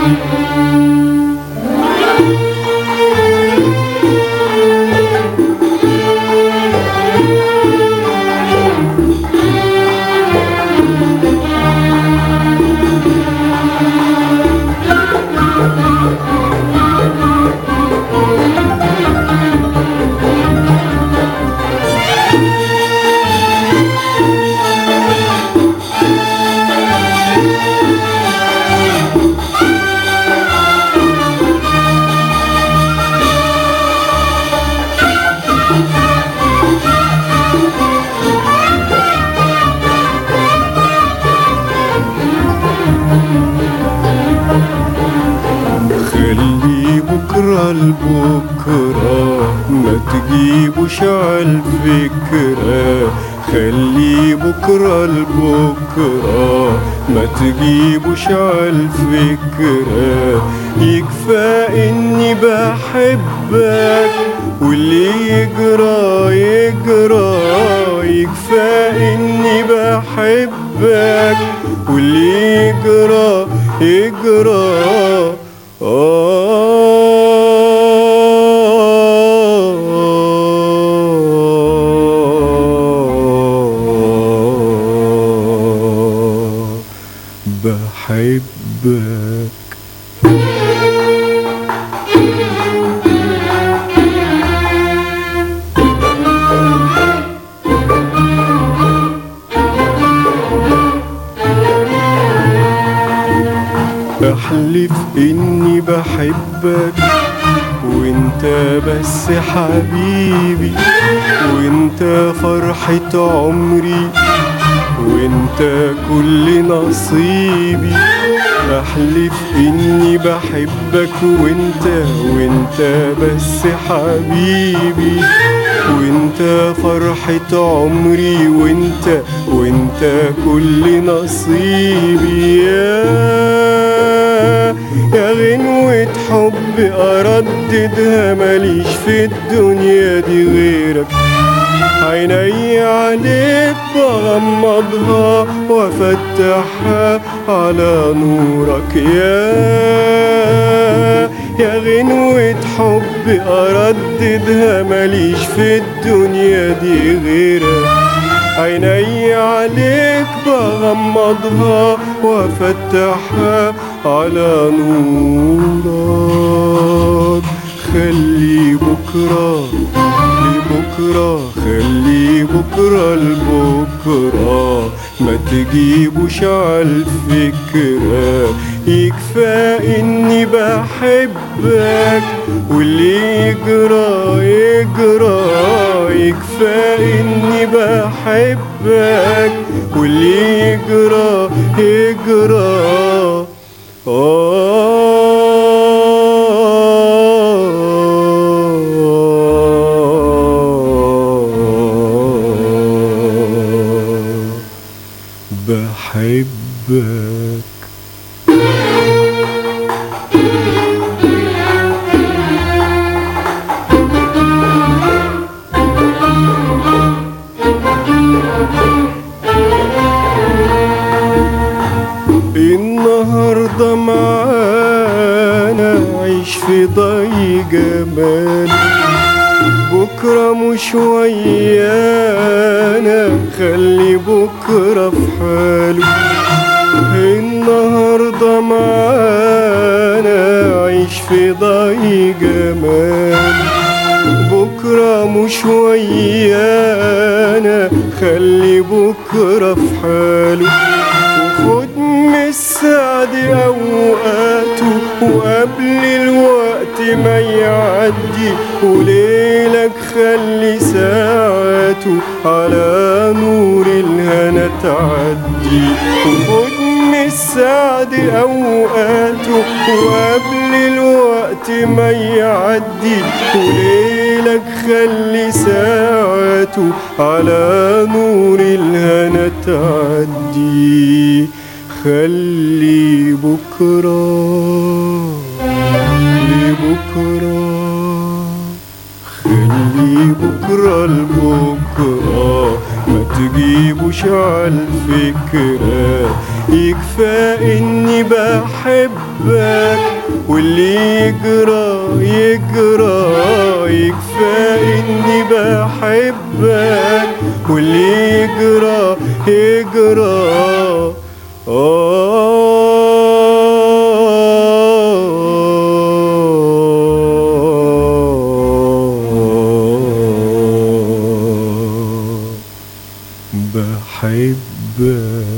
خلي بكرة لبكرة ما تجيبوش عالفكرة خلي بكرة لبكرة ما تجيبوش عالفكرة يكفى اني بحبك واللي يجرى يجرى يكفى اني بحبك واللي يجرى يجرى آه بحبك احلف اني بحبك وانت بس حبيبي وانت فرحة عمري وانت كل نصيبي احلف اني بحبك وانت وانت بس حبيبي وانت فرحة عمري وانت وانت كل نصيبي يا يا غنوة حب أرددها ماليش في الدنيا دي غيرك عيني عليك بغمضها وافتحها على نورك يا يا غنوة حب أرددها ماليش في الدنيا دي غيرك عيني عليك بغمضها وافتحها على نورك خلي بكرة لبكرة خلي بكرة لبكرة ما تجيبوش عالفكرة يكفى اني بحبك واللي يجرى يجرى يكفى اني بحبك واللي يجرى يجرى آه بحبك النهاردة معانا عيش في ضي جمال بكرة مش ويانا خلي بكرة في حاله النهاردة معانا عيش في ضي جمال بكرة مش ويانا خلي بكرة في حاله وخد من السعد أوقاته وقبل الوقت ما يعدي وليلك خلي ساعاته على نور الهنا تعدي وخد من السعد أوقاته وقبل الوقت ما يعدي وليلك خلي ساعاته على نور الهنا تعدي خلي بكرة لبكرة خلي بكرة لبكرة ما تجيبوش مش عالفكرة يكفى اني بحبك واللي يجرى يجرى يكفى اني بحبك واللي يجرى يجرى آه بحبك